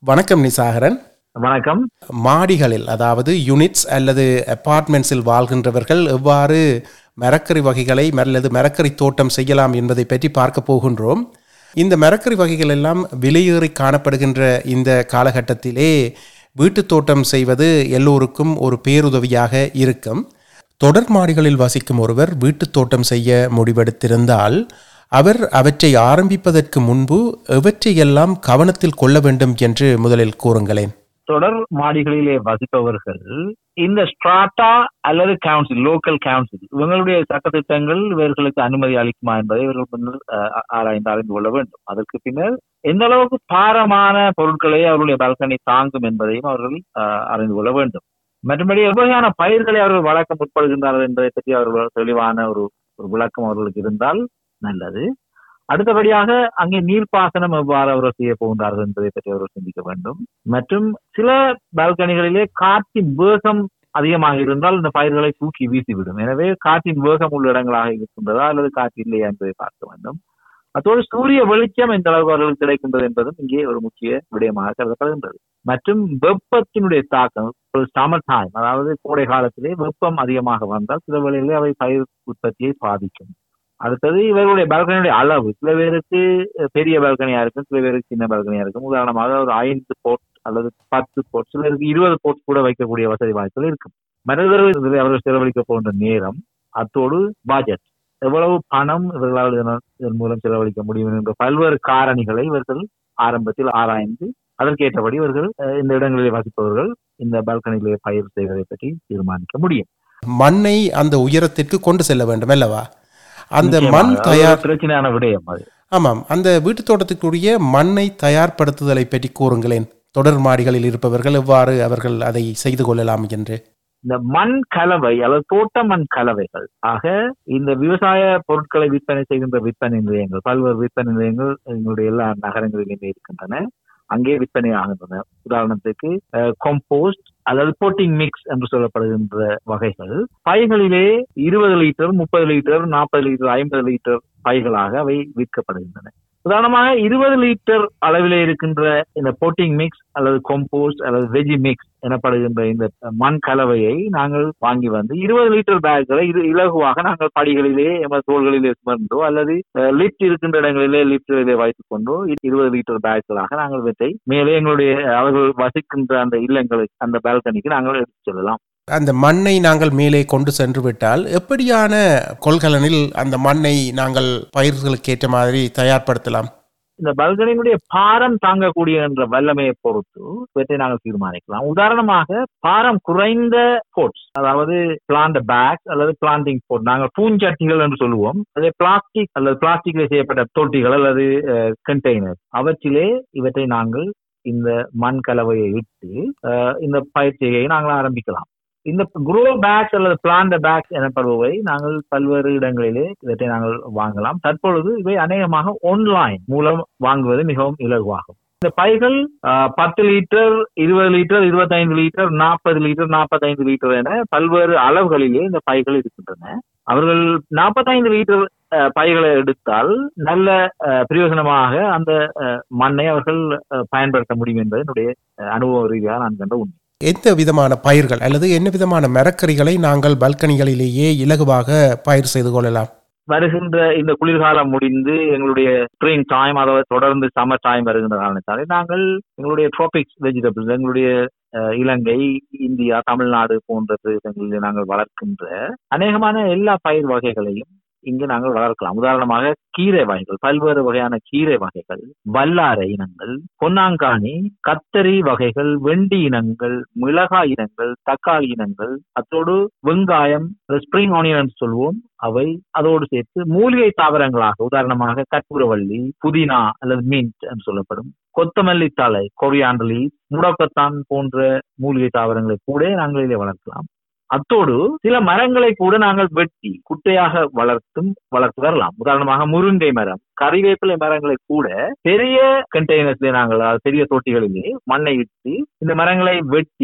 வணக்கம் நிசாகரன் வணக்கம் மாடிகளில் அதாவது யூனிட்ஸ் அல்லது அபார்ட்மெண்ட்ஸில் வாழ்கின்றவர்கள் எவ்வாறு மரக்கறி வகைகளை அல்லது மரக்கறி தோட்டம் செய்யலாம் என்பதை பற்றி பார்க்க போகின்றோம் இந்த மரக்கறி வகைகள் எல்லாம் விலையேறி காணப்படுகின்ற இந்த காலகட்டத்திலே வீட்டுத் தோட்டம் செய்வது எல்லோருக்கும் ஒரு பேருதவியாக இருக்கும் தொடர் மாடிகளில் வசிக்கும் ஒருவர் வீட்டுத் தோட்டம் செய்ய முடிவெடுத்திருந்தால் அவர் அவற்றை ஆரம்பிப்பதற்கு முன்பு எவற்றையெல்லாம் கவனத்தில் கொள்ள வேண்டும் என்று முதலில் கூறுங்களேன் தொடர் மாடிகளிலே வசிப்பவர்கள் இந்த ஸ்ட்ராட்டா அல்லது கவுன்சில் லோக்கல் கவுன்சில் இவங்களுடைய சட்டத்திட்டங்கள் இவர்களுக்கு அனுமதி அளிக்குமா என்பதை இவர்கள் முன்னர் அஹ், ஆராய்ந்து அறிந்து கொள்ள வேண்டும் அதற்கு பின்னர் எந்த அளவுக்கு பாரமான பொருட்களை அவர்களுடைய பால்கனி தாங்கும் என்பதையும் அவர்கள் அஹ், அறிந்து கொள்ள வேண்டும் மற்றபடி எவ்வகையான பயிர்களை அவர்கள் வளர்க்க முற்படுகின்றார்கள் என்பதை பற்றி அவர்கள் தெளிவான ஒரு ஒரு விளக்கம் அவர்களுக்கு இருந்தால் நல்லது அடுத்தபடியாக அங்கே நீர்ப்பாசனம் எவ்வாறு அவர்கள் செய்ய போகின்றார்கள் என்பதை பற்றி அவர்கள் சிந்திக்க வேண்டும் மற்றும் சில பால்கனிகளிலே காற்றின் வேகம் அதிகமாக இருந்தால் இந்த பயிர்களை தூக்கி வீசிவிடும் எனவே காற்றின் வேகம் உள்ள இடங்களாக இருக்கின்றதா அல்லது காற்று இல்லையா என்பதை பார்க்க வேண்டும் அத்தோடு சூரிய வெளிச்சம் எந்த அளவுக்கு அவர்களுக்கு கிடைக்கின்றது என்பதும் இங்கே ஒரு முக்கிய விடயமாக கருதப்படுகின்றது மற்றும் வெப்பத்தினுடைய தாக்கம் ஒரு சமர் டைம் அதாவது கோடை காலத்திலே வெப்பம் அதிகமாக வந்தால் சில வேளைகளிலே அவை பயிர் உற்பத்தியை பாதிக்கும் அடுத்தது இவர்களுடைய பால்கனியுடைய அளவு சில பேருக்கு பெரிய பால்கனியா இருக்கும் சில பேருக்கு சின்ன பால்கனியா இருக்கும் உதாரணமாக ஒரு ஐந்து போட் அல்லது பத்து போட் சிலருக்கு இருபது போட் கூட வைக்கக்கூடிய வசதி வாய்ப்புகள் இருக்கும் மனிதர்கள் இதில் அவர்கள் செலவழிக்க போகின்ற நேரம் அத்தோடு பட்ஜெட் எவ்வளவு பணம் இவர்களால் இதனால் இதன் மூலம் செலவழிக்க முடியும் என்ற பல்வேறு காரணிகளை இவர்கள் ஆரம்பத்தில் ஆராய்ந்து அதற்கேற்றபடி இவர்கள் அஹ், இந்த இடங்களில் வசிப்பவர்கள் இந்த பால்கனியிலே பயிர் செய்வதை பற்றி தீர்மானிக்க முடியும் மண்ணை அந்த உயரத்திற்கு கொண்டு செல்ல வேண்டும் அல்லவா அந்த நிச்சயமாக. மண் அது தயார் ஒரு பிரச்சனையான விடயம் அது ஆமாம் அந்த வீட்டுத் தோட்டத்துக்குரிய மண்ணை தயார்படுத்துதலை பற்றி கூறுங்களேன் தொடர் மாடிகளில் இருப்பவர்கள் எவ்வாறு அவர்கள் அதை செய்து கொள்ளலாம் என்று இந்த மண் கலவை அல்லது தோட்ட மண் கலவைகள் ஆக இந்த விவசாய பொருட்களை விற்பனை செய்கின்ற விற்பனை நிலையங்கள் பல்வேறு விற்பனை நிலையங்கள் எங்களுடைய எல்லா நகரங்களிலுமே இருக்கின்றன அங்கே விற்பனை ஆகின்றன உதாரணத்துக்கு கம்போஸ்ட் அல்லது போட்டிங் மிக்ஸ் என்று சொல்லப்படுகின்ற வகைகள் பைகளிலே இருபது லிட்டர் முப்பது லிட்டர் நாற்பது லிட்டர் ஐம்பது லிட்டர் பைகளாக அவை விற்கப்படுகின்றன உதாரணமாக இருபது லிட்டர் அளவிலே இருக்கின்ற இந்த போட்டிங் மிக்ஸ் அல்லது கொம்போஸ்ட் அல்லது வெஜி மிக்ஸ் எனப்படுகின்ற இந்த மண் கலவையை நாங்கள் வாங்கி வந்து இருபது லிட்டர் பேக்குகளை இது இலகுவாக நாங்கள் படிகளிலே எமது தோள்களிலே சுமர்ந்தோ அல்லது லிப்ட் இருக்கின்ற இடங்களிலே லிப்டிலே வைத்துக் கொண்டோ இருபது லிட்டர் பேக்குகளாக நாங்கள் இவற்றை மேலே எங்களுடைய அவர்கள் வசிக்கின்ற அந்த இல்லங்களுக்கு அந்த பால்கனிக்கு நாங்கள் எடுத்துச் செல்லலாம் அந்த மண்ணை நாங்கள் மேலே கொண்டு சென்று விட்டால் எப்படியான கொள்கலனில் அந்த மண்ணை நாங்கள் பயிர்களுக்கு ஏற்ற மாதிரி தயார்படுத்தலாம் இந்த பல்கனினுடைய பாரம் தாங்கக்கூடிய என்ற வல்லமையை பொறுத்து இவற்றை நாங்கள் தீர்மானிக்கலாம் உதாரணமாக பாரம் குறைந்த போட்ஸ் அதாவது பிளான்ட் பேக் அல்லது பிளான்டிங் போட் நாங்கள் பூஞ்சட்டிகள் என்று சொல்லுவோம் அதே பிளாஸ்டிக் அல்லது பிளாஸ்டிக்ல செய்யப்பட்ட தொட்டிகள் அல்லது கண்டெய்னர் அவற்றிலே இவற்றை நாங்கள் இந்த மண் கலவையை இட்டு அஹ், இந்த பயிற்சியை நாங்கள் ஆரம்பிக்கலாம் இந்த குரோ பேக்ஸ் அல்லது பிளான்ட் பேக்ஸ் எனப்படுபவை நாங்கள் பல்வேறு இடங்களிலே இவற்றை நாங்கள் வாங்கலாம் தற்பொழுது இவை அநேகமாக ஆன்லைன் மூலம் வாங்குவது மிகவும் இலகுவாகும் இந்த பைகள் ஆஹ், பத்து லிட்டர் இருபது லிட்டர் இருபத்தைந்து லிட்டர் நாற்பது லிட்டர் நாற்பத்தைந்து லிட்டர் என பல்வேறு அளவுகளிலே இந்த பைகள் இருக்கின்றன அவர்கள் நாற்பத்தைந்து லிட்டர் ஆஹ், பைகளை எடுத்தால் நல்ல ஆஹ், பிரயோஜனமாக அந்த ஆஹ், மண்ணை அவர்கள் ஆஹ், பயன்படுத்த முடியும் என்பது என்னுடைய ஆஹ், அனுபவ ரீதியாக நான் கண்ட உண்மை எந்த விதமான பயிர்கள் அல்லது என்ன விதமான மரக்கறிகளை நாங்கள் பல்கனிகளிலேயே இலகுவாக பயிர் செய்து கொள்ளலாம் வருகின்ற இந்த குளிர்காலம் முடிந்து எங்களுடைய ஸ்ப்ரிங் டைம் அதாவது தொடர்ந்து சம்மர் டைம் வருகின்ற காரணத்தாலே நாங்கள் எங்களுடைய ட்ராபிக்ஸ் வெஜிடபிள்ஸ் எங்களுடைய அஹ், இலங்கை இந்தியா தமிழ்நாடு போன்ற பிரதேசங்களில் நாங்கள் வளர்க்கின்ற அநேகமான எல்லா பயிர் வகைகளையும் இங்கு நாங்கள் வளர்க்கலாம் உதாரணமாக கீரை வகைகள் பல்வேறு வகையான கீரை வகைகள் வல்லாரை இனங்கள் பொன்னாங்கானி கத்தரி வகைகள் வெண்டி இனங்கள் மிளகாய் இனங்கள் தக்காளி இனங்கள் அத்தோடு வெங்காயம் ஸ்ப்ரிங் ஆனியன் சொல்வோம் அவை அதோடு சேர்த்து மூலிகை தாவரங்களாக உதாரணமாக கற்பூரவள்ளி புதினா அல்லது மின்ட் என்று சொல்லப்படும் கொத்தமல்லி தழை கொரியாண்டலி முடக்கத்தான் போன்ற மூலிகை தாவரங்களை கூட நாங்கள் இதிலே வளர்க்கலாம் அத்தோடு சில மரங்களை கூட நாங்கள் வெட்டி குட்டையாக வளர்த்தும் வளர்த்து வரலாம் உதாரணமாக முருங்கை மரம் கறிவேப்பிலை மரங்களை கூட பெரிய கண்டெய்னர்ஸ்ல நாங்கள் அதாவது பெரிய தொட்டிகளிலே மண்ணை இட்டு இந்த மரங்களை வெட்டி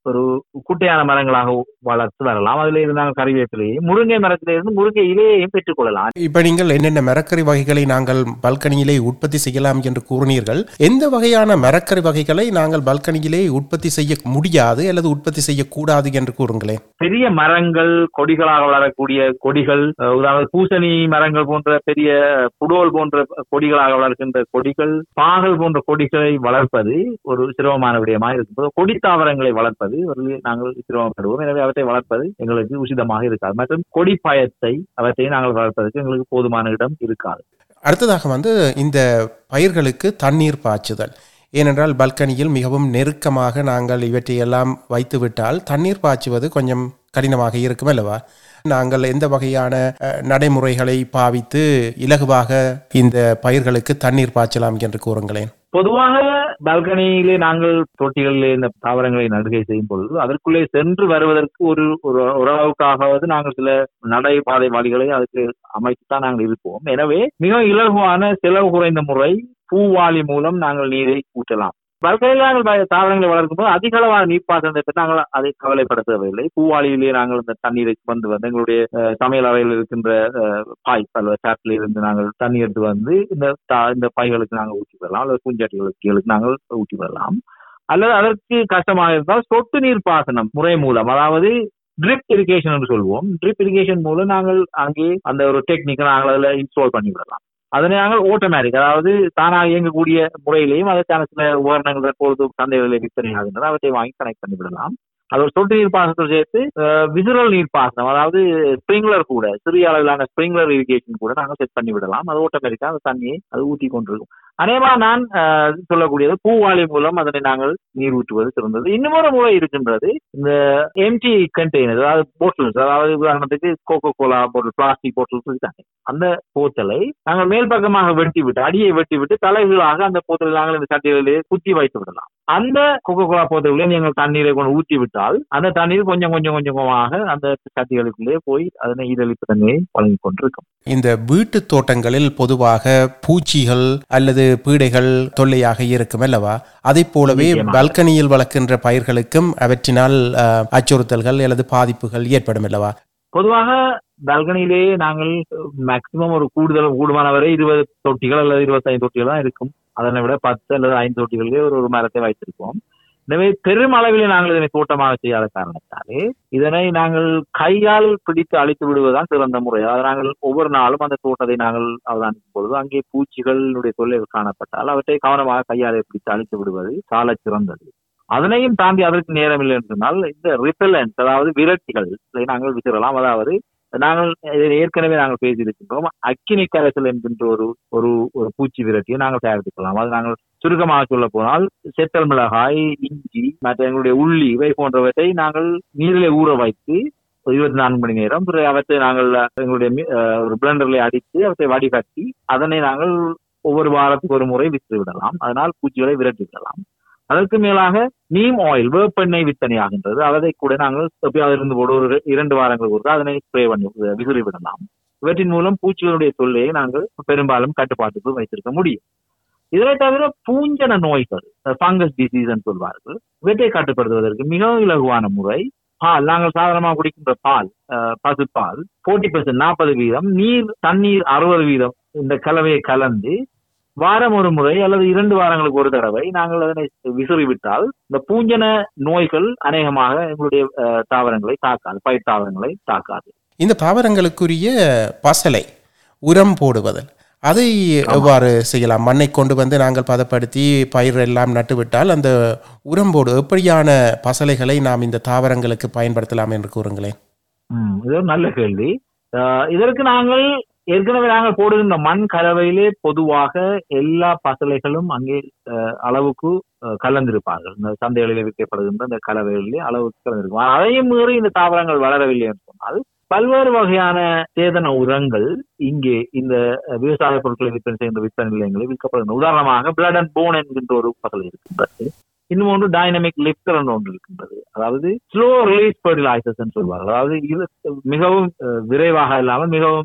ஒரு குட்டையான மரங்களாக வளர்த்து வரலாம் அதுல இருந்து நாங்கள் கறிவேப்பிலையும் முருங்கை மரத்தில இருந்து முருங்கை இலையையும் பெற்றுக்கொள்ளலாம் இப்ப நீங்கள் என்னென்ன மரக்கறி வகைகளை நாங்கள் பல்கனியிலே உற்பத்தி செய்யலாம் என்று கூறினீர்கள் எந்த வகையான மரக்கறி வகைகளை நாங்கள் பல்கனியிலே உற்பத்தி செய்ய முடியாது அல்லது உற்பத்தி செய்யக்கூடாது என்று கூறுங்களேன் பெரிய மரங்கள் கொடிகளாக வளரக்கூடிய கொடிகள் அஹ், உதாரணம் பூசணி மரங்கள் போன்ற பெரிய புடோல் போன்ற கொடிகளாக வளர்க்கின்ற கொடிகள் பாகல் போன்ற கொடிகளை வளர்ப்பது ஒரு சிரமமான விடயமாக இருக்கும் கொடி தாவரங்களை வளர்ப்பது ஒரு நாங்கள் சிரமப்படுவோம் எனவே அவற்றை வளர்ப்பது எங்களுக்கு உசிதமாக இருக்காது மற்றும் கொடி பயத்தை அவற்றை நாங்கள் வளர்ப்பதற்கு எங்களுக்கு போதுமான இடம் இருக்காது அடுத்ததாக வந்து இந்த பயிர்களுக்கு தண்ணீர் பாய்ச்சுதல் ஏனென்றால் பல்கனியில் மிகவும் நெருக்கமாக நாங்கள் இவற்றையெல்லாம் வைத்துவிட்டால் தண்ணீர் பாய்ச்சுவது கொஞ்சம் கடினமாக இருக்கும் அல்லவா நாங்கள் எந்த வகையான அஹ், நடைமுறைகளை பாவித்து இலகுவாக இந்த பயிர்களுக்கு தண்ணீர் பாய்ச்சலாம் என்று கூறுங்களேன் பொதுவாக பால்கனியிலே நாங்கள் தொட்டிகளிலே இந்த தாவரங்களை நடுகை செய்யும் பொழுது அதற்குள்ளே சென்று வருவதற்கு ஒரு ஒரு ஓரளவுக்காவது நாங்கள் சில நடைபாதை வழிகளை அதுக்கு அமைத்துத்தான் நாங்கள் இருப்போம் எனவே மிக இலகுவான செலவு குறைந்த முறை பூவாளி மூலம் நாங்கள் நீரை ஊற்றலாம் பல்கலையில் நாங்கள் வ- தாவரங்களை வளர்க்கும் போது அதிக அளவான நீர்ப்பாசனத்தை பற்றி நாங்கள் அதை கவலைப்பட தேவையில்லை பூவாளியிலே நாங்கள் இந்த தண்ணீரை வந்து வந்து எங்களுடைய அஹ், சமையல் அறையில் இருக்கின்ற பாய்ப் அல்லது டேப்ல இருந்து நாங்கள் தண்ணி எடுத்து வந்து இந்த தா- இந்த பைகளுக்கு நாங்கள் ஊற்றி வரலாம் அல்லது பூஞ்சட்டிகளுக்கு நாங்கள் ஊற்றி வரலாம் அல்லது அதற்கு கஷ்டமாக இருந்தால் சொட்டு நீர் பாசனம் முறை மூலம் அதாவது ட்ரிப் இரிகேஷன் என்று சொல்வோம் ட்ரிப் இரிகேஷன் மூலம் நாங்கள் அங்கே அந்த ஒரு டெக்னிக்கை நாங்கள் அதில் இன்ஸ்டால் பண்ணி விடலாம் அதனை நாங்கள் ஆட்டோமேட்டிக் அதாவது தானாக இயங்கக்கூடிய முறையிலையும் அதற்கான சில உபகரணங்கள் தற்பொழுது சந்தைகளில் விற்பனை ஆகின்றன அவற்றை வாங்கி கனெக்ட் பண்ணி விடலாம் அது ஒரு சொட்டு நீர் பாசனத்தில் சேர்த்து விசுரல் நீர் பாசனம் அதாவது ஸ்ப்ரிங்லர் கூட சிறிய அளவிலான ஸ்ப்ரிங்லர் இரிகேஷன் கூட நாங்கள் செட் பண்ணி விடலாம் அது ஆட்டோமேட்டிக்கா அந்த தண்ணியை அது ஊற்றி கொண்டிருக்கும் அநேகமா நான் அஹ், சொல்லக்கூடியது பூவாளி மூலம் அதனை நாங்கள் நீர் ஊற்றுவது சிறந்தது இன்னுமொரு முறை இருக்கின்றது இந்த எம்டி கண்டெய்னர் அதாவது போட்டல்ஸ் அதாவது உதாரணத்துக்கு Coca Cola bottle plastic bottles இருக்காங்க அந்த போத்தலை நாங்கள் மேல் பக்கமாக வெட்டி விட்டு அடியை வெட்டி விட்டு தலைகீழாக அந்த போத்தலை நாங்கள் இந்த சட்டிகளிலே குத்தி வைத்து விடலாம் அந்த கோகோ கோலா போத்தலிலே நீங்கள் தண்ணீரை கொண்டு ஊற்றி விட்டால் அந்த தண்ணீர் கொஞ்சம் கொஞ்சம் கொஞ்சமாக அந்த சட்டிகளுக்குள்ளே போய் அதனை ஈரழிப்பு தண்ணீரை வழங்கி கொண்டிருக்கும் இந்த வீட்டு தோட்டங்களில் பொதுவாக பூச்சிகள் அல்லது பீடைகள் தொல்லையாக இருக்கும் அல்லவா அதை போலவே நிச்சயமாக. பல்கனியில் வளர்க்கின்ற பயிர்களுக்கும் அவற்றினால் அஹ், அச்சுறுத்தல்கள் அல்லது பாதிப்புகள் ஏற்படும் அல்லவா பொதுவாக பால்கனியிலே நாங்கள் மேக்சிமம் ஒரு கூடுதல் கூடுமான வரை இருபது தொட்டிகள் அல்லது இருபத்தைந்து தொட்டிகள் தான் இருக்கும் அதனை விட பத்து அல்லது ஐந்து தொட்டிகளிலே ஒரு ஒரு மரத்தை வைத்திருப்போம் எனவே பெரும் அளவில் நாங்கள் இதனை தோட்டமாக செய்யாத காரணத்தாலே இதனை நாங்கள் கையால் பிடித்து அழித்து விடுவதுதான் சிறந்த முறை அதாவது நாங்கள் ஒவ்வொரு நாளும் அந்த தோட்டத்தை நாங்கள் அவதானிக்கும் பொழுது அங்கே பூச்சிகளுடைய தொல்லைகள் காணப்பட்டால் அவற்றை கவனமாக கையாலே பிடித்து அழித்து விடுவது சால சிறந்தது அதனையும் தாண்டி அதற்கு நேரம் இல்லை என்று சொன்னால் இந்த ரிப்பலன்ஸ் அதாவது விரட்டிகள் இதை நாங்கள் விசிறலாம் அதாவது நாங்கள் இதை ஏற்கனவே நாங்கள் பேசியிருக்கின்றோம் அக்கினி கரைசல் என்கின்ற ஒரு ஒரு ஒரு பூச்சி விரட்டியை நாங்கள் தயாரித்துக்கலாம் அது நாங்கள் சுருக்கமாக சொல்ல போனால் செத்தல் மிளகாய் இஞ்சி மற்ற எங்களுடைய உள்ளி இவை போன்றவற்றை நாங்கள் நீரிலே ஊற வைத்து ஒரு இருபத்தி நான்கு மணி நேரம் பிறகு அவற்றை நாங்கள் எங்களுடைய மி- அஹ் ஒரு பிளண்டர்ல அடித்து அவற்றை வடிகட்டி அதனை நாங்கள் ஒவ்வொரு வாரத்துக்கு ஒரு முறை விற்று விடலாம் அதனால் பூச்சிகளை விரட்டி விடலாம் அதற்கு மேலாக நீம் ஆயில் வேப்பெண்ணெய் விற்பனை ஆகின்றது அதை கூட நாங்கள் எப்பயாவது இருந்து போடு ஒரு இரண்டு வாரங்களுக்கு ஒருக்கா அதனை ஸ்ப்ரே பண்ணி விசிறி விடலாம் இவற்றின் மூலம் பூச்சிகளுடைய தொல்லையை நாங்கள் பெரும்பாலும் கட்டுப்பாட்டுக்கு வைத்திருக்க முடியும் இதனை தவிர பூஞ்சன நோய்கள் ஃபங்கஸ் டிசீஸ் சொல்வார்கள் இவற்றை கட்டுப்படுத்துவதற்கு மிகவும் இலகுவான முறை பால் நாங்கள் சாதாரணமாக குடிக்கின்ற பால் அஹ், பசுப்பால் போர்ட்டி பெர்சன்ட் நாற்பது வீதம் நீர் தண்ணீர் அறுபது வீதம் இந்த கலவையை கலந்து வாரம் ஒரு முறை அல்லது இரண்டு வாரங்களுக்கு ஒரு தடவை நாங்கள் அதனை விசிறி விட்டால் இந்த பூஞ்சன நோய்கள் அநேகமாக எங்களுடைய அஹ், தாவரங்களை தாக்காது பயிர் தாவரங்களை தாக்காது இந்த தாவரங்களுக்குரிய பசலை உரம் போடுவதல் அதை எவ்வாறு செய்யலாம் மண்ணை கொண்டு வந்து நாங்கள் பதப்படுத்தி பயிர் எல்லாம் நட்டுவிட்டால் அந்த உரம் போடு எப்படியான பசலைகளை நாம் இந்த தாவரங்களுக்கு பயன்படுத்தலாம் என்று கூறுங்களேன் ம், இது ஒரு நல்ல கேள்வி அஹ், இதற்கு நாங்கள் ஏற்கனவே நாங்கள் போடுகின்ற மண் கலவையிலே பொதுவாக எல்லா பசலைகளும் அங்கே அஹ், அளவுக்கு அஹ், கலந்திருப்பார்கள் இந்த சந்தைகளில் விற்கப்படுகின்ற இந்த கலவைகளிலே அளவுக்கு கலந்திருக்கும் அதையும் மீறி இந்த தாவரங்கள் வளரவில்லை என்று சொன்னால் பல்வேறு வகையான சேதன உரங்கள் இங்கே இந்த அஹ், விவசாய பொருட்களை விற்பனை செய்கின்ற விற்பனை நிலையங்களில் விற்கப்படுகின்றன உதாரணமாக பிளட் அண்ட் போன் என்கின்ற ஒரு பசலை இருக்கின்றது இன்னும் ஒன்று டைனமிக் லிப்டர் ஒன்று இருக்கின்றது அதாவது ஸ்லோ ரிலீஸ் ஃபர்டிலைசர்ஸ் சொல்வார்கள் அதாவது இது மிகவும் அஹ், விரைவாக இல்லாமல் மிகவும்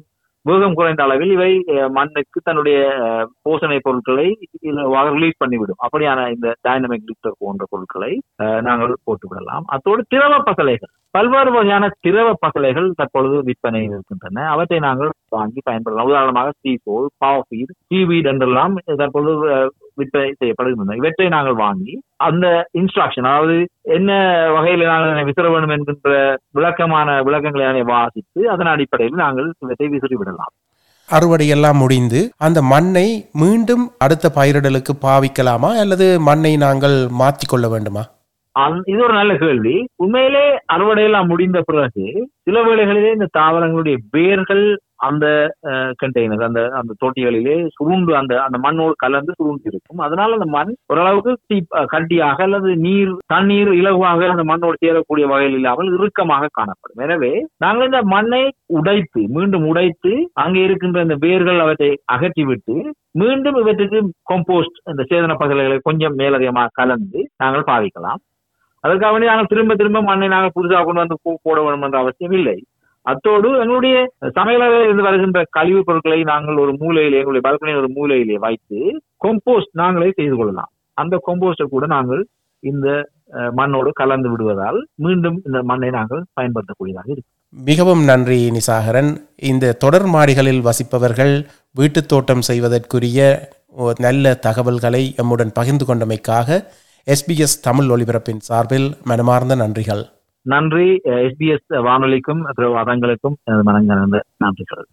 வேகம் குறைந்த அளவில் இவை அஹ், மண்ணுக்கு தன்னுடைய அஹ், போஷணை பொருட்களை ரிலீஸ் பண்ணிவிடும் அப்படியான இந்த டைனமிக் லிப்டர் போன்ற பொருட்களை அஹ், நாங்கள் போட்டு விடலாம் அத்தோடு திரவ பசலைகள் பல்வேறு வகையான திரவ பசலைகள் தற்பொழுது விற்பனையில் இருக்கின்றன அவற்றை நாங்கள் வாங்கி பயன்படலாம் உதாரணமாக சீசோல் பாவீட் சீவீட் என்றெல்லாம் தற்பொழுது அஹ், விற்பனை செய்யப்படுகின்றன இவற்றை நாங்கள் வாங்கி அந்த இன்ஸ்ட்ரக்ஷன் அதாவது என்ன வகையில் நாங்கள் விசிற வேண்டும் என்கின்ற விளக்கமான விளக்கங்களை நாங்கள் வாசித்து அதன் அடிப்படையில் நாங்கள் இவற்றை விசிறி விடலாம் அறுவடை எல்லாம் முடிந்து அந்த மண்ணை மீண்டும் அடுத்த பயிரிடலுக்கு பாவிக்கலாமா அல்லது மண்ணை நாங்கள் மாற்றிக்கொள்ள வேண்டுமா அந்த- இது ஒரு நல்ல கேள்வி உண்மையிலே அறுவடையெல்லாம் முடிந்த பிறகு சில வேளைகளிலே இந்த தாவரங்களுடைய வேர்கள் அந்த கண்டெய்னர் அந்த அந்த தொட்டிகளிலே சுருண்டு அந்த அந்த மண்ணோடு கலந்து சுருண்டு இருக்கும் அதனால அந்த மண் ஓரளவுக்கு deep, அஹ், கட்டியாக அல்லது நீர் தண்ணீர் இலகுவாக அந்த மண்ணோடு சேரக்கூடிய வகையில் இல்லாமல் இறுக்கமாக காணப்படும் எனவே நாங்கள் இந்த மண்ணை உடைத்து மீண்டும் உடைத்து அங்கே இருக்கின்ற இந்த வேர்கள் அவற்றை அகற்றிவிட்டு மீண்டும் இவற்றுக்கு கம்போஸ்ட் இந்த சேதன பசலைகளை கொஞ்சம் மேலதிகமாக கலந்து நாங்கள் பாவிக்கலாம் அதற்காக வேண்டி நாங்கள் திரும்ப திரும்ப மண்ணை நாங்கள் புதுசாக கொண்டு வந்து போ- போட வேண்டும் என்ற அவசியம் இல்லை அத்தோடு எங்களுடைய சமையலறையில் இருந்து வருகின்ற கழிவுப் பொருட்களை நாங்கள் ஒரு மூலையிலே எங்களுடைய பால்கனி ஒரு மூலையிலே வைத்து கம்போஸ்ட் நாங்களே செய்து கொள்ளலாம் அந்த கம்போஸ்டை கூட நாங்கள் இந்த அஹ், மண்ணோடு கலந்து விடுவதால் மீண்டும் இந்த மண்ணை நாங்கள் பயன்படுத்தக்கூடியதாக இருக்கும் மிகவும் நன்றி நிசாகரன் இந்த தொடர் மாடிகளில் வசிப்பவர்கள் வீட்டுத் தோட்டம் செய்வதற்குரிய ஒரு நல்ல தகவல்களை எம்முடன் பகிர்ந்து கொண்டமைக்காக எஸ்பிஎஸ் தமிழ் ஒலிபரப்பின் சார்பில் மனமார்ந்த நன்றிகள் நன்றி எஸ்பிஎஸ் வானொலிக்கும் பிற அதங்களுக்கும் எனது மனங்கலந்த நன்றிகள்